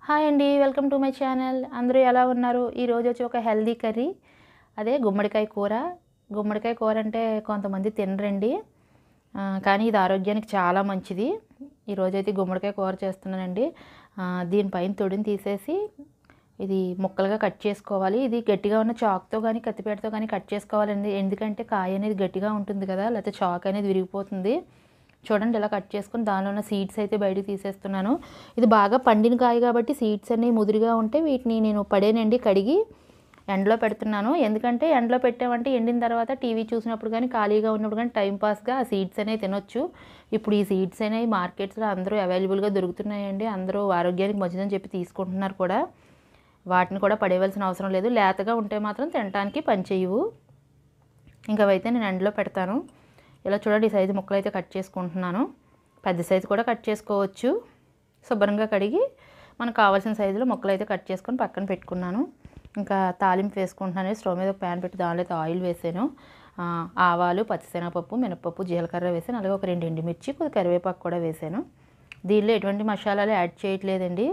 hi అండి welcome to my channel అందరూ ఎలా ఉన్నారు ఈరోజు వచ్చి ఒక హెల్దీ కర్రీ అదే గుమ్మడికాయ కూర గుమ్మడికాయ కూర అంటే కొంతమంది తినరండి ఆ, కానీ ఇది ఆరోగ్యానికి చాలా మంచిది ఈరోజు అయితే గుమ్మడికాయ కూర చేస్తున్నానండి ఆ, దీనిపైన తొడిని తీసేసి ఇది ముక్కలుగా కట్ చేసుకోవాలి ఇది గట్టిగా ఉన్న చాక్తో కానీ కత్తిపేటతో కానీ కట్ చేసుకోవాలండి ఎందుకంటే కాయ అనేది గట్టిగా ఉంటుంది కదా లేకపోతే చాక్ అనేది విరిగిపోతుంది చూడండి ఇలా కట్ చేసుకుని దానిలో ఉన్న సీడ్స్ అయితే బయటకు తీసేస్తున్నాను ఇది బాగా పండిన కాయ కాబట్టి సీడ్స్ అన్నీ ముదురుగా ఉంటే వీటిని నేను పడేనండి కడిగి ఎండలో పెడుతున్నాను ఎందుకంటే ఎండలో పెట్టామంటే ఎండిన తర్వాత టీవీ చూసినప్పుడు కానీ ఖాళీగా ఉన్నప్పుడు కానీ టైంపాస్గా ఆ సీడ్స్ అనేవి తినొచ్చు ఇప్పుడు ఈ సీడ్స్ అనేవి మార్కెట్స్లో అందరూ అవైలబుల్గా దొరుకుతున్నాయండి అందరూ ఆరోగ్యానికి మంచిదని చెప్పి తీసుకుంటున్నారు కూడా వాటిని కూడా పడేయవలసిన అవసరం లేదు లేతగా ఉంటే మాత్రం తినడానికి పనిచేయవు ఇంకా అవైతే నేను ఎండలో పెడతాను ఇలా చూడండి ఈ సైజు ముక్కలు అయితే కట్ చేసుకుంటున్నాను పెద్ద సైజు కూడా కట్ చేసుకోవచ్చు శుభ్రంగా కడిగి మనకు కావాల్సిన సైజులో ముక్కలు అయితే కట్ చేసుకొని పక్కన పెట్టుకున్నాను ఇంకా తాలింపు వేసుకుంటున్నాను స్టవ్ మీద ఒక ప్యాన్ పెట్టి దానిలో అయితే ఆయిల్ వేసాను ఆ, ఆవాలు పచ్చిశనగపప్పు మినపప్పు జీలకర్ర వేసాను అలాగే ఒక రెండు ఎండుమిర్చి కొద్దిగా కరివేపాకు కూడా వేసాను దీనిలో ఎటువంటి మసాలాలు యాడ్ చేయట్లేదండి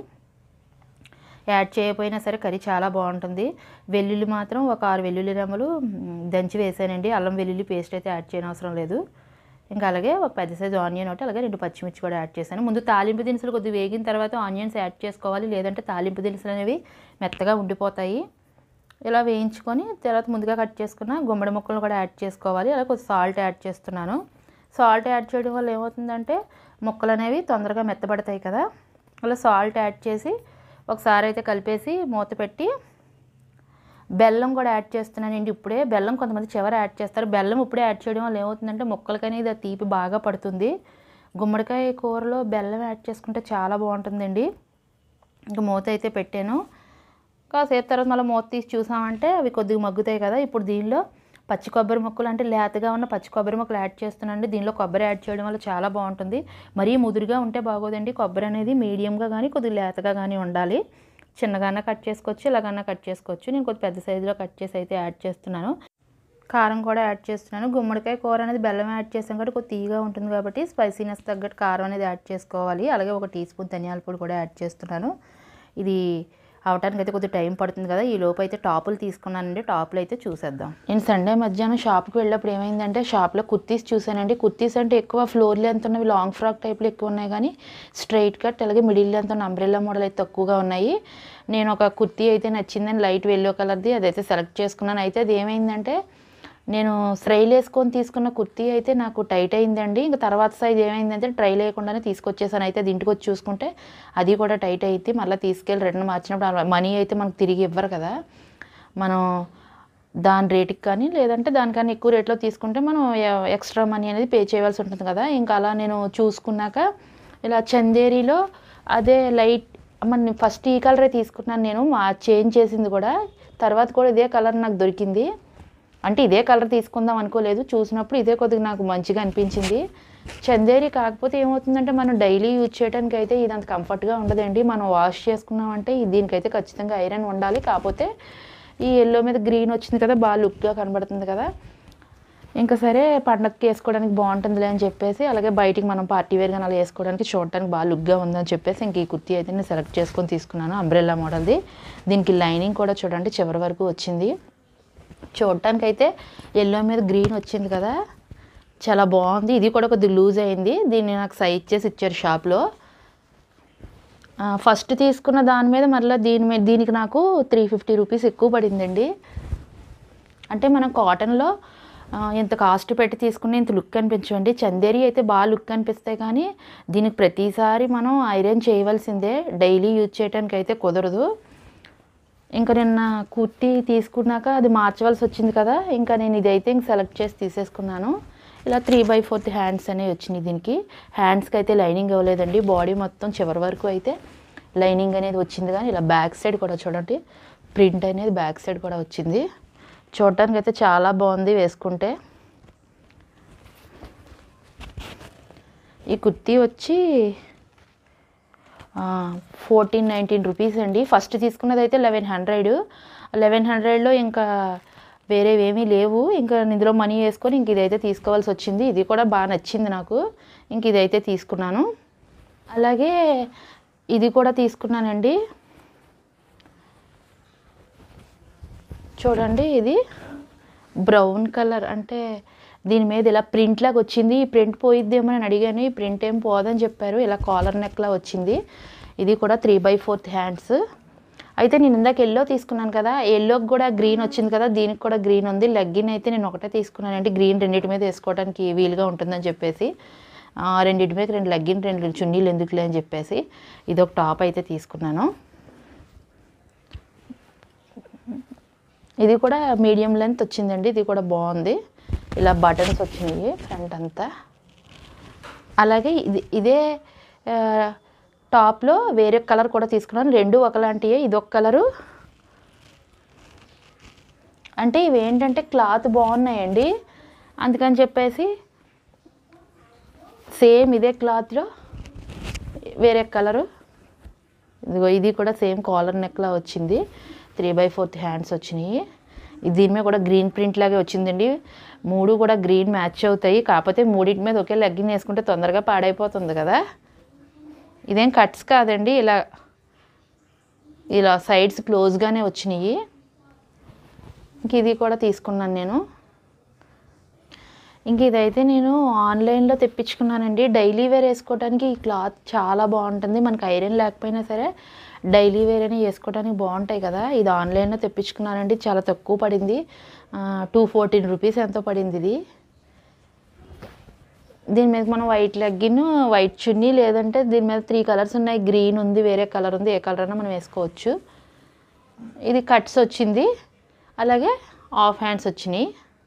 యాడ్ చేయకపోయినా సరే కర్రీ చాలా బాగుంటుంది వెల్లుల్లి మాత్రం ఒక ఆరు వెల్లుల్లి రెమ్మలు మ్, దంచి వేసానండి అల్లం వెల్లుల్లి పేస్ట్ అయితే యాడ్ చేయని అవసరం లేదు ఇంకా అలాగే ఒక పెద్ద సైజు ఆనియన్ ఒకటి అలాగే రెండు పచ్చిమిర్చి కూడా యాడ్ చేశాను ముందు తాలింపు దినుసులు కొద్దిగా వేగిన తర్వాత ఆనియన్స్ యాడ్ చేసుకోవాలి లేదంటే తాలింపు దినుసులు అనేవి మెత్తగా ఉండిపోతాయి ఇలా వేయించుకొని తర్వాత ముందుగా కట్ చేసుకున్న గుమ్మడి ముక్కలు కూడా యాడ్ చేసుకోవాలి అలా కొంచెం సాల్ట్ యాడ్ చేస్తున్నాను సాల్ట్ యాడ్ చేయడం వల్ల ఏమవుతుందంటే ముక్కలు అనేవి తొందరగా మెత్తబడతాయి కదా అలా సాల్ట్ యాడ్ చేసి ఒకసారి అయితే కలిపేసి మూత పెట్టి బెల్లం కూడా యాడ్ చేస్తున్నానండి ఇప్పుడే బెల్లం కొంతమంది చివర యాడ్ చేస్తారు బెల్లం ఇప్పుడే యాడ్ చేయడం వల్ల ఏమవుతుందంటే ముక్కలకి అనేది ఆ తీపి బాగా పడుతుంది గుమ్మడికాయ కూరలో బెల్లం యాడ్ చేసుకుంటే చాలా బాగుంటుందండి ఇంకా మూత అయితే పెట్టాను కాసేపు తర్వాత మళ్ళీ మూత తీసి చూసామంటే అవి కొద్దిగా మగ్గుతాయి కదా ఇప్పుడు దీనిలో పచ్చి కొబ్బరి ముక్కలు అంటే లేతగా ఉన్న పచ్చి కొబ్బరి ముక్కలు యాడ్ చేస్తున్నానండి దీనిలో కొబ్బరి యాడ్ చేయడం వల్ల చాలా బాగుంటుంది మరీ ముదురుగా ఉంటే బాగోదండి కొబ్బరి అనేది మీడియంగా కానీ కొద్దిగా లేతగా కానీ ఉండాలి చిన్నగానే కట్ చేసుకోవచ్చు ఇలాగన్నా కట్ చేసుకోవచ్చు నేను కొద్ది పెద్ద సైజులో కట్ చేసి అయితే యాడ్ చేస్తున్నాను కారం కూడా యాడ్ చేస్తున్నాను గుమ్మడికాయ కూర అనేది బెల్లం యాడ్ చేసాం కాబట్టి కొద్ది తీయగా ఉంటుంది కాబట్టి స్పైసీనెస్ తగ్గట్టు కారం అనేది యాడ్ చేసుకోవాలి అలాగే ఒక టీ స్పూన్ ధనియాల పొడి కూడా యాడ్ చేస్తున్నాను ఇది అవటానికి అయితే కొద్దిగా టైం పడుతుంది కదా ఈ లోపు అయితే టాపులు తీసుకున్నానండి టాపులు అయితే చూసేద్దాం నేను సండే మధ్యాహ్నం షాప్కి వెళ్ళినప్పుడు ఏమైందంటే షాప్లో కుర్తీస్ చూసానండి కుర్తీస్ అంటే ఎక్కువ ఫ్లోర్ లెంత్ ఉన్నవి లాంగ్ ఫ్రాక్ టైప్లో ఎక్కువ ఉన్నాయి కానీ స్ట్రైట్ కట్ అలాగే మిడిల్ లెంత్ ఉన్న అంబ్రెల్లా మోడల్ అయితే తక్కువగా ఉన్నాయి నేను ఒక కుర్తీ అయితే నచ్చిందని లైట్ ఎల్లో కలర్ది అదైతే సెలెక్ట్ చేసుకున్నాను అయితే అది ఏమైందంటే నేను స్ట్రైల్ వేసుకొని తీసుకున్న కుర్తీ అయితే నాకు టైట్ అయిందండి ఇంకా తర్వాత సైజ్ ఏమైందంటే ట్రై లేకుండానే తీసుకొచ్చేసాను అయితే అది ఇంటికి వచ్చి చూసుకుంటే అది కూడా టైట్ అయితే మళ్ళీ తీసుకెళ్ళి రిటర్న్ మార్చినప్పుడు మనీ అయితే మనకు తిరిగి ఇవ్వరు కదా మనం దాని రేటుకి కానీ లేదంటే దానికన్నా ఎక్కువ రేట్లో తీసుకుంటే మనం ఎ- ఎక్స్ట్రా మనీ అనేది పే చేయవలసి ఉంటుంది కదా ఇంకా అలా నేను చూసుకున్నాక ఇలా చందేరిలో అదే లైట్ మన ఫస్ట్ ఈ కలరే తీసుకున్నాను నేను మా చేంజ్ చేసింది కూడా తర్వాత కూడా ఇదే కలర్ నాకు దొరికింది అంటే ఇదే కలర్ తీసుకుందాం అనుకోలేదు చూసినప్పుడు ఇదే కొద్దిగా నాకు మంచిగా అనిపించింది చందేరి కాకపోతే ఏమవుతుందంటే మనం డైలీ యూజ్ చేయడానికి అయితే ఇది అంత కంఫర్ట్గా ఉండదండి మనం వాష్ చేసుకున్నామంటే ఈ- దీనికైతే ఖచ్చితంగా ఐరన్ ఉండాలి కాకపోతే ఈ ఎల్లో మీద గ్రీన్ వచ్చింది కదా బాగా లుక్గా కనబడుతుంది కదా ఇంకా సరే పండగకి వేసుకోవడానికి బాగుంటుందిలే అని చెప్పేసి అలాగే బయటికి మనం పార్టీ వేర్గా అలా వేసుకోవడానికి చూడటానికి బాగా లుక్గా ఉందని చెప్పేసి ఇంక ఈ కుర్తీ అయితే నేను సెలెక్ట్ చేసుకొని తీసుకున్నాను అంబ్రెల్లా మోడల్ది దీనికి లైనింగ్ కూడా చూడండి చివరి వరకు వచ్చింది చూడటానికి అయితే ఎల్లో మీద గ్రీన్ వచ్చింది కదా చాలా బాగుంది ఇది కూడా కొద్దిగా లూజ్ అయింది దీన్ని నాకు సైజ్ చేసి ఇచ్చారు షాప్లో ఆ, ఫస్ట్ తీసుకున్న దాని మీద మళ్ళీ దీని మీద దీనికి నాకు త్రీ ఫిఫ్టీ రూపీస్ ఎక్కువ పడిందండి అంటే మనం కాటన్లో ఆ, ఇంత కాస్ట్ పెట్టి తీసుకుని ఇంత లుక్ అనిపించండి చందేరి అయితే బాగా లుక్ అనిపిస్తాయి కానీ దీనికి ప్రతిసారి మనం ఐరన్ చేయవలసిందే డైలీ యూజ్ చేయడానికి అయితే కుదరదు ఇంకా నిన్న కుర్తీ తీసుకున్నాక అది మార్చవలసి వచ్చింది కదా ఇంకా నేను ఇదైతే ఇంక సెలెక్ట్ చేసి తీసేసుకున్నాను ఇలా త్రీ బై ఫోర్త్ హ్యాండ్స్ అనేవి వచ్చినాయి దీనికి హ్యాండ్స్కి అయితే లైనింగ్ ఇవ్వలేదండి బాడీ మొత్తం చివరి వరకు అయితే లైనింగ్ అనేది వచ్చింది కానీ ఇలా బ్యాక్ సైడ్ కూడా చూడండి ప్రింట్ అనేది బ్యాక్ సైడ్ కూడా వచ్చింది చూడటానికి అయితే చాలా బాగుంది వేసుకుంటే ఈ కుర్తీ వచ్చి ఫోర్టీన్ నైన్టీన్ రూపీస్ అండి ఫస్ట్ తీసుకున్నది అయితే లెవెన్ హండ్రెడ్ లెవెన్ హండ్రెడ్లో ఇంకా వేరేవి ఏమీ లేవు ఇంకా ఇందులో మనీ వేసుకొని ఇంక ఇదైతే తీసుకోవాల్సి వచ్చింది ఇది కూడా బాగా నచ్చింది నాకు ఇంక ఇదైతే తీసుకున్నాను అలాగే ఇది కూడా తీసుకున్నానండి చూడండి ఇది బ్రౌన్ కలర్ అంటే దీని మీద ఇలా ప్రింట్ లాగా వచ్చింది ఈ ప్రింట్ పోయిద్దేమో అని అడిగాను ఈ ప్రింట్ ఏం పోదని చెప్పారు ఇలా కాలర్ నెక్లా వచ్చింది ఇది కూడా త్రీ బై ఫోర్త్ హ్యాండ్స్ అయితే నేను ఇందాక ఎల్లో తీసుకున్నాను కదా ఎల్లోకి కూడా గ్రీన్ వచ్చింది కదా దీనికి కూడా గ్రీన్ ఉంది లెగ్గిన్ అయితే నేను ఒకటే తీసుకున్నాను అంటే గ్రీన్ రెండింటి మీద వేసుకోవడానికి వీలుగా ఉంటుందని చెప్పేసి ఆ, రెండింటి మీద రెండు లెగ్గిన్ రెండు చున్నీలు ఎందుకులే అని చెప్పేసి ఇది ఒక టాప్ అయితే తీసుకున్నాను ఇది కూడా మీడియం లెంత్ వచ్చిందండి ఇది కూడా బాగుంది ఇలా బటన్స్ వచ్చినాయి ఫ్రంట్ అంతా అలాగే ఇది ఇదే ఆ, టాప్లో వేరే కలర్ కూడా తీసుకున్నాను రెండు ఒకలాంటివే ఇది ఒక కలరు అంటే ఇవి ఏంటంటే క్లాత్ బాగున్నాయండి అందుకని చెప్పేసి సేమ్ ఇదే క్లాత్లో వేరే కలరు ఇదిగో ఇది కూడా సేమ్ కాలర్ నెక్లా వచ్చింది త్రీ బై ఫోర్త్ హ్యాండ్స్ వచ్చినాయి ఇది దీని మీద కూడా గ్రీన్ ప్రింట్ లాగే వచ్చిందండి మూడు కూడా గ్రీన్ మ్యాచ్ అవుతాయి కాకపోతే మూడింటి మీద ఒకే లెగ్గిన్ వేసుకుంటే తొందరగా పాడైపోతుంది కదా ఇదేం కట్స్ కాదండి ఇలా ఇలా సైడ్స్ క్లోజ్గానే వచ్చినాయి ఇంక ఇది కూడా తీసుకున్నాను నేను ఇంక ఇదైతే నేను ఆన్లైన్లో తెప్పించుకున్నానండి డైలీ వేర్ వేసుకోవడానికి ఈ క్లాత్ చాలా బాగుంటుంది మనకి ఐరన్ లేకపోయినా సరే డైలీ వేర్ అని వేసుకోవడానికి బాగుంటాయి కదా ఇది ఆన్లైన్లో తెప్పించుకున్నానండి చాలా తక్కువ పడింది టూ ఫోర్టీన్ రూపీస్ ఎంతో పడింది ఇది దీని మీద మనం వైట్ లెగ్గిన్ వైట్ చున్నీ లేదంటే దీని మీద త్రీ కలర్స్ ఉన్నాయి గ్రీన్ ఉంది వేరే కలర్ ఉంది ఏ కలర్ అయినా మనం వేసుకోవచ్చు ఇది కట్స్ వచ్చింది అలాగే ఆఫ్ హ్యాండ్స్ వచ్చినాయి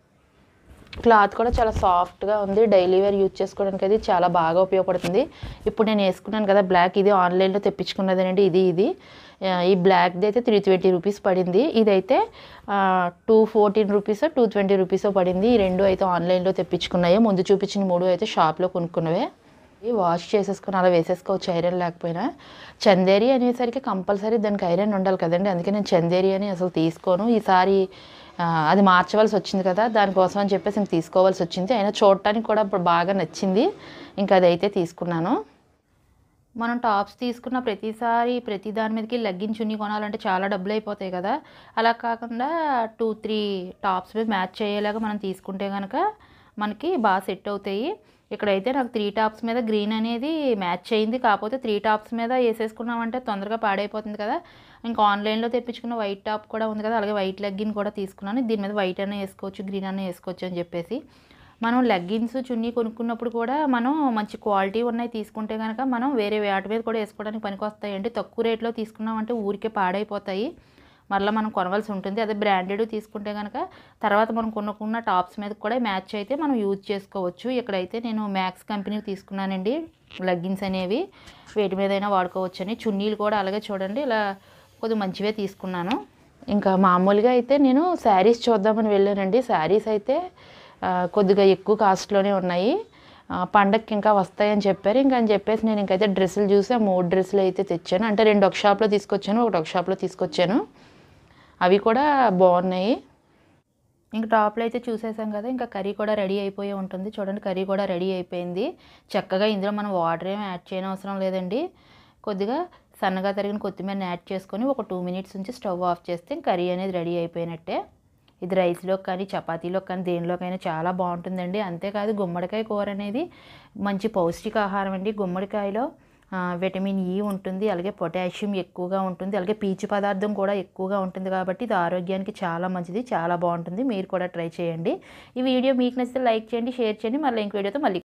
క్లాత్ కూడా చాలా సాఫ్ట్గా ఉంది డైలీ వేర్ యూజ్ చేసుకోవడానికి అది చాలా బాగా ఉపయోగపడుతుంది ఇప్పుడు నేను వేసుకున్నాను కదా బ్లాక్ ఇది ఆన్లైన్లో తెప్పించుకున్నదేనండి ఇది ఇది ఆ, ఈ బ్లాక్ది అయితే త్రీ ట్వంటీ రూపీస్ పడింది ఇదైతే two fourteen rupees two twenty rupees పడింది ఈ రెండు అయితే ఆన్లైన్లో తెప్పించుకున్నాయి ముందు చూపించిన మూడు అయితే షాప్లో కొనుక్కున్నవే ఇవి వాష్ చేసేసుకొని అలా వేసేసుకోవచ్చు ఐరన్ లేకపోయినా చందేరి అనేసరికి కంపల్సరీ దానికి ఐరన్ ఉండాలి కదండి అందుకే నేను చందేరి అని అసలు తీసుకోను ఈసారి ఆ, అది మార్చవలసి వచ్చింది కదా దానికోసం అని చెప్పేసి ఇంక తీసుకోవాల్సి వచ్చింది అయినా చూడటానికి కూడా ఇప్పుడు బాగా నచ్చింది ఇంకా అదైతే తీసుకున్నాను మనం టాప్స్ తీసుకున్న ప్రతిసారి ప్రతి దాని మీదకి లెగ్గిన్ చున్నీ కొనాలంటే చాలా డబ్బులు అయిపోతాయి కదా అలా కాకుండా టూ త్రీ టాప్స్ మీద మ్యాచ్ అయ్యేలాగా మనం తీసుకుంటే కనుక మనకి బాగా సెట్ అవుతాయి ఇక్కడైతే నాకు త్రీ టాప్స్ మీద గ్రీన్ అనేది మ్యాచ్ అయింది కాకపోతే త్రీ టాప్స్ మీద వేసేసుకున్నామంటే తొందరగా పాడైపోతుంది కదా ఇంకా ఆన్లైన్లో తెప్పించుకున్న వైట్ టాప్ కూడా ఉంది కదా అలాగే వైట్ లెగ్గిన్ కూడా తీసుకున్నాను దీని మీద వైట్ అనే వేసుకోవచ్చు గ్రీన్ అనే వేసుకోవచ్చు అని చెప్పేసి మనం లెగ్గిన్స్ చున్నీ కొనుక్కున్నప్పుడు కూడా మనం మంచి క్వాలిటీ ఉన్నాయి తీసుకుంటే కనుక మనం వేరే వాటి మీద కూడా వేసుకోవడానికి పనికి వస్తాయండి తక్కువ రేట్లో తీసుకున్నామంటే ఊరికే పాడైపోతాయి మరలా మనం కొనవలసి ఉంటుంది అదే బ్రాండెడ్ తీసుకుంటే కనుక తర్వాత మనం కొనుక్కున్న టాప్స్ మీద కూడా మ్యాచ్ అయితే మనం యూజ్ చేసుకోవచ్చు ఇక్కడైతే నేను మ్యాక్స్ కంపెనీ తీసుకున్నానండి లెగ్గిన్స్ అనేవి వేటి మీదైనా వాడుకోవచ్చు అని చున్నీలు కూడా అలాగే చూడండి ఇలా కొద్దిగా మంచివే తీసుకున్నాను ఇంకా మామూలుగా అయితే నేను శారీస్ చూద్దామని వెళ్ళానండి శారీస్ అయితే ఆ, కొద్దిగా ఎక్కువ కాస్ట్లోనే ఉన్నాయి ఆ, పండక్కి ఇంకా వస్తాయని చెప్పారు ఇంకా అని చెప్పేసి నేను ఇంకైతే డ్రెస్సులు చూసి ఆ మూడు డ్రెస్సులు అయితే తెచ్చాను అంటే రెండు ఒక షాప్లో తీసుకొచ్చాను ఒకటి ఒక షాప్లో తీసుకొచ్చాను అవి కూడా బాగున్నాయి ఇంకా టాప్లో అయితే చూసేసాం కదా ఇంకా కర్రీ కూడా రెడీ అయిపోయి ఉంటుంది చూడండి కర్రీ కూడా రెడీ అయిపోయింది చక్కగా ఇందులో మనం వాటర్ ఏమి యాడ్ చేయని అవసరం లేదండి కొద్దిగా సన్నగా తరిగిన కొత్తిమీరని యాడ్ చేసుకొని ఒక టూ మినిట్స్ ఉంచి స్టవ్ ఆఫ్ చేస్తే కర్రీ అనేది రెడీ అయిపోయినట్టే ఇది రైస్లో కానీ చపాతీలో కానీ దేనిలోకైనా చాలా బాగుంటుందండి అంతేకాదు గుమ్మడికాయ కూర అనేది మంచి పౌష్టికాహారం అండి గుమ్మడికాయలో ఆ, విటమిన్ ఈ ఉంటుంది అలాగే పొటాషియం ఎక్కువగా ఉంటుంది అలాగే పీచు పదార్థం కూడా ఎక్కువగా ఉంటుంది కాబట్టి ఇది ఆరోగ్యానికి చాలా మంచిది చాలా బాగుంటుంది మీరు కూడా ట్రై చేయండి ఈ వీడియో మీకు నచ్చితే లైక్ చేయండి షేర్ చేయండి మళ్ళీ ఇంక వీడియోతో మళ్ళీ